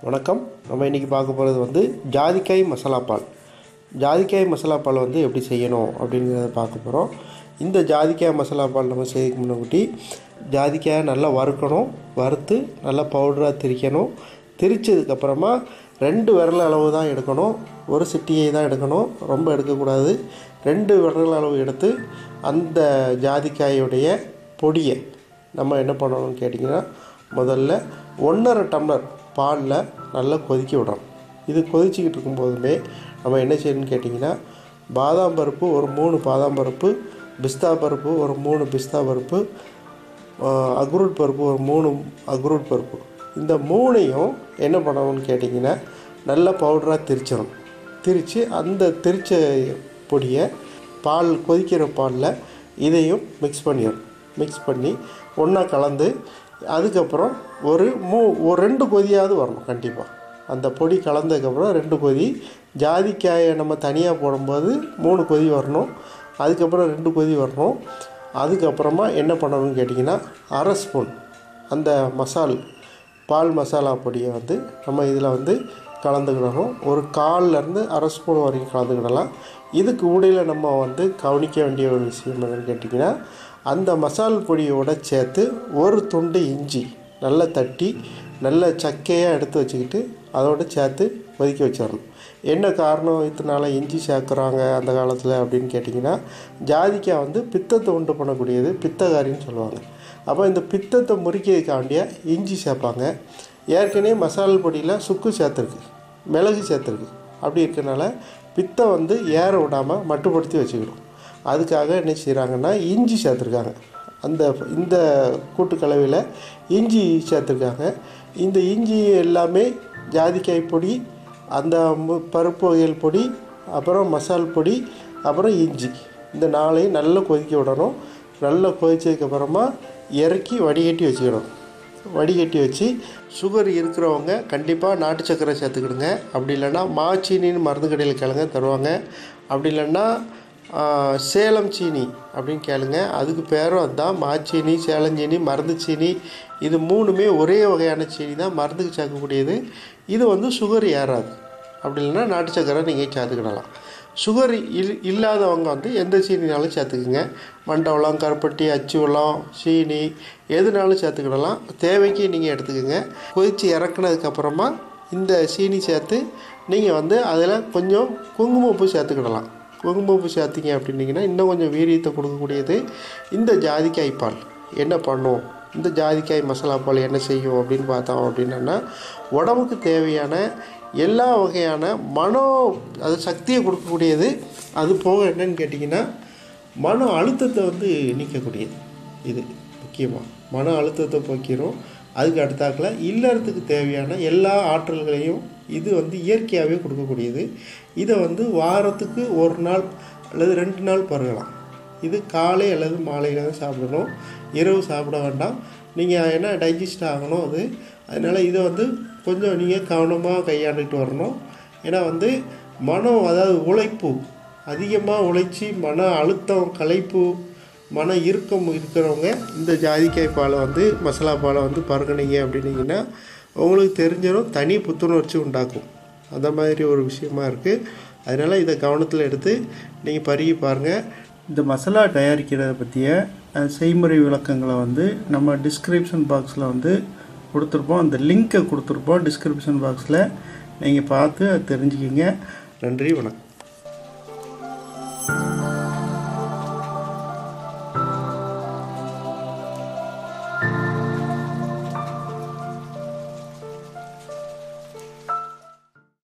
வணக்கம் நம்ம இன்றைக்கி பார்க்க போகிறது வந்து ஜாதிக்காய் மசாலா பால் ஜாதிக்காய் மசாலா பால் வந்து எப்படி செய்யணும் அப்படிங்கிறத பார்க்க போகிறோம் இந்த ஜாதிக்காய் மசாலா பால் நம்ம செய்யறதுக்கு முன்னாடி ஜாதிக்காயை நல்லா வறுக்கணும் வறுத்து நல்லா பவுடராக திரிக்கணும் திரிச்சதுக்கப்புறமா ரெண்டு விரல் அளவு தான் எடுக்கணும் ஒரு சிட்டியை தான் எடுக்கணும் ரொம்ப எடுக்கக்கூடாது ரெண்டு விரல் அளவு எடுத்து அந்த ஜாதிக்காயுடைய பொடியை நம்ம என்ன பண்ணணும்னு கேட்டிங்கன்னா முதல்ல ஒன்றரை டம்ளர் பாலில் நல்லா கொதிக்க விடணும் இது கொதிச்சிக்கிட்டு இருக்கும்போதுமே நம்ம என்ன செய்யணும்னு கேட்டிங்கன்னா பாதாம் பருப்பு ஒரு மூணு பாதாம் பருப்பு பிஸ்தா பருப்பு ஒரு மூணு பிஸ்தா பருப்பு ஆஹ், அக்ரூட் பருப்பு ஒரு மூணு அக்ரூட் பருப்பு இந்த மூணையும் என்ன பண்ணணும்னு கேட்டிங்கன்னா நல்லா பவுடராக திரிச்சிடணும் திரித்து அந்த திரிச்ச பொடியை பால் கொதிக்கிற பாலில் இதையும் மிக்ஸ் பண்ணிடணும் மிக்ஸ் பண்ணி ஒன்றா கலந்து அதுக்கப்புறம் ஒரு மூ ஒரு ரெண்டு கொதியாவது வரணும் கண்டிப்பாக அந்த பொடி கலந்ததுக்கப்புறம் ரெண்டு கொதி ஜாதிக்காயை நம்ம தனியாக போடும்போது மூணு கொதி வரணும் அதுக்கப்புறம் ரெண்டு கொதி வரணும் அதுக்கப்புறமா என்ன பண்ணணும்னு கேட்டிங்கன்னா அரை ஸ்பூன் அந்த மசால் பால் மசாலா பொடியை வந்து நம்ம இதில் வந்து கலந்துக்கிடணும் ஒரு கால்லேருந்து அரை ஸ்பூன் வரைக்கும் கலந்துக்கிடலாம் இதுக்கு ஊடையில் நம்ம வந்து கவனிக்க வேண்டிய ஒரு விஷயம் என்னன்னு கேட்டிங்கன்னா அந்த மசால் பொடியோட சேர்த்து ஒரு துண்டு இஞ்சி நல்லா தட்டி நல்ல சக்கையாக எடுத்து வச்சுக்கிட்டு அதோட சேர்த்து கொதிக்க வச்சிடணும் என்ன காரணம் இதனால இஞ்சி சேர்க்குறாங்க அந்த காலத்தில் அப்படின்னு கேட்டிங்கன்னா ஜாதிக்காய் வந்து பித்தத்தை உண்டு பண்ணக்கூடியது பித்தகாரின்னு சொல்லுவாங்க அப்போ இந்த பித்தத்தை முறிக்கிறதுக்காண்டிய இஞ்சி சேர்ப்பாங்க ஏற்கனவே மசாலா பொடியில் சுக்கு சேர்த்துருக்கு மிளகு சேர்த்துருக்கு அப்படி இருக்கனால பித்தம் வந்து ஏற விடாமல் மட்டுப்படுத்தி வச்சுக்கணும் அதுக்காக என்ன செய்கிறாங்கன்னா இஞ்சி சேர்த்துருக்காங்க அந்த இந்த கூட்டு கலவையில் இஞ்சி சேர்த்துருக்காங்க இந்த இஞ்சி எல்லாமே ஜாதிக்காய் பொடி அந்த மு- பருப்பு வகைகள் பொடி அப்புறம் மசால் பொடி அப்புறம் இஞ்சி இந்த நாளையும் நல்லா கொதிக்க விடணும் நல்லா கொதிச்சதுக்கப்புறமா இறக்கி வடிகட்டி வச்சுக்கணும் வடிகட்டி வச்சு சுகர் இருக்கிறவங்க கண்டிப்பாக நாட்டு சர்க்கரை சேர்த்துக்கிடுங்க அப்படி இல்லைன்னா மாச்சீனின்னு மருந்து கடையில் கேளுங்க தருவாங்க அப்படி இல்லைன்னா ஆ, சேலம் சீனி அப்படின்னு கேளுங்க அதுக்கு பேரும் அதுதான் மாச்சீனி சேலஞ்சீனி மருந்து சீனி இது மூணுமே ஒரே வகையான சீனி தான் மருந்துக்கு சேர்க்கக்கூடியது இது வந்து சுகர் ஏறாது அப்படி இல்லைன்னா நாட்டு சர்க்கரை நீங்கள் சேர்த்துக்கிடலாம் சுகர் இல் இல்லாதவங்க வந்து எந்த சீனினாலும் சேர்த்துக்குங்க மண்டவளம் கருப்பட்டி அச்சு வெல்லம் சீனி எதுனாலும் சேர்த்துக்கிடலாம் தேவைக்கு நீங்கள் எடுத்துக்கோங்க கொதித்து இறக்குனதுக்கப்புறமா இந்த சீனி சேர்த்து நீங்கள் வந்து அதில் கொஞ்சம் குங்குமப்பூ சேர்த்துக்கிடலாம் குங்குமப்பூ சேர்த்திங்க அப்படின்னீங்கன்னா இன்னும் கொஞ்சம் வீரியத்தை கொடுக்கக்கூடியது இந்த ஜாதிக்காய் பால் என்ன பண்ணும் இந்த ஜாதிக்காய் மசாலா பால் என்ன செய்யும் அப்படின்னு பார்த்தோம் அப்படின்னா உடம்புக்கு தேவையான எல்லா வகையான மனோ அது சக்தியை கொடுக்கக்கூடியது அது போக என்னன்னு கேட்டிங்கன்னா மன அழுத்தத்தை வந்து நீக்கக்கூடியது இது முக்கியமாக மன அழுத்தத்தை போக்கிரும் அதுக்கு அடுத்தாக்கில் இல்லறதுக்கு தேவையான எல்லா ஆற்றல்களையும் இது வந்து இயற்கையாகவே கொடுக்கக்கூடியது இதை வந்து வாரத்துக்கு ஒரு நாள் அல்லது ரெண்டு நாள் பருகலாம் இது காலை அல்லது மாலையில் தான் சாப்பிடணும் இரவு சாப்பிட வேண்டாம் நீங்கள் என்ன டைஜஸ்ட் ஆகணும் அது அதனால் இதை வந்து கொஞ்சம் நீங்கள் கவனமாக கையாண்டுட்டு வரணும் ஏன்னா வந்து மனம் அதாவது உழைப்பு அதிகமாக உழைச்சி மன அழுத்தம் களைப்பு மன இறுக்கம் இருக்கிறவங்க இந்த ஜாதிக்காய் பாலை வந்து மசாலா பாலை வந்து பருகுனீங்க அப்படின்னீங்கன்னா உங்களுக்கு தெரிஞ்சிடும் தனி புத்துணர்ச்சி உண்டாக்கும் அந்த மாதிரி ஒரு விஷயமா இருக்குது அதனால் இதை கவனத்தில் எடுத்து நீங்கள் பருகி பாருங்கள் இந்த மசாலா தயாரிக்கிறத பற்றிய அஹ், செய்முறை விளக்கங்களை வந்து நம்ம டிஸ்கிரிப்ஷன் பாக்ஸில் வந்து கொடுத்துருப்போம் அந்த லிங்க்கை கொடுத்துருப்போம் டிஸ்கிரிப்ஷன் பாக்ஸில் நீங்கள் பார்த்து அதை தெரிஞ்சுக்கிங்க நன்றி வணக்கம்